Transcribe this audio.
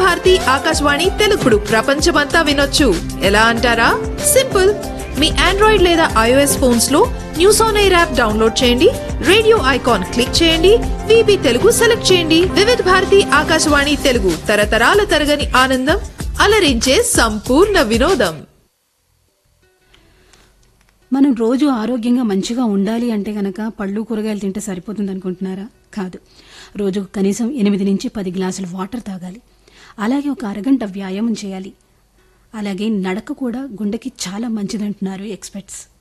భారతి ఆకాశవాణి తెలుగుడు ప్రపంచమంతా వినొచ్చు ఎలా అంటారా సింపుల్ మీ ఆండ్రాయిడ్ లేదా ఐఓఎస్ ఫోన్స్ లో news on air app download చేయండి రేడియో ఐకాన్ క్లిక్ చేయండి విబి తెలుగు సెలెక్ట్ చేయండి వివిధ భారతి ఆకాశవాణి తెలుగు తరతరాల తరగని ఆనందం అలరించే సంపూర్ణ వినోదం మనం రోజు ఆరోగ్యంగా మంచిగా ఉండాలి అంటే గనక పళ్ళు కూరగాయలు తింటే సరిపోతుంది అనుకుంటున్నారా కాదు రోజుకు కనీసం ఎనిమిది నుంచి పది గ్లాసులు వాటర్ తాగాలి అలాగే ఒక అరగంట వ్యాయామం చేయాలి అలాగే నడక కూడా గుండెకి చాలా మంచిదంటున్నారు ఎక్స్పర్ట్స్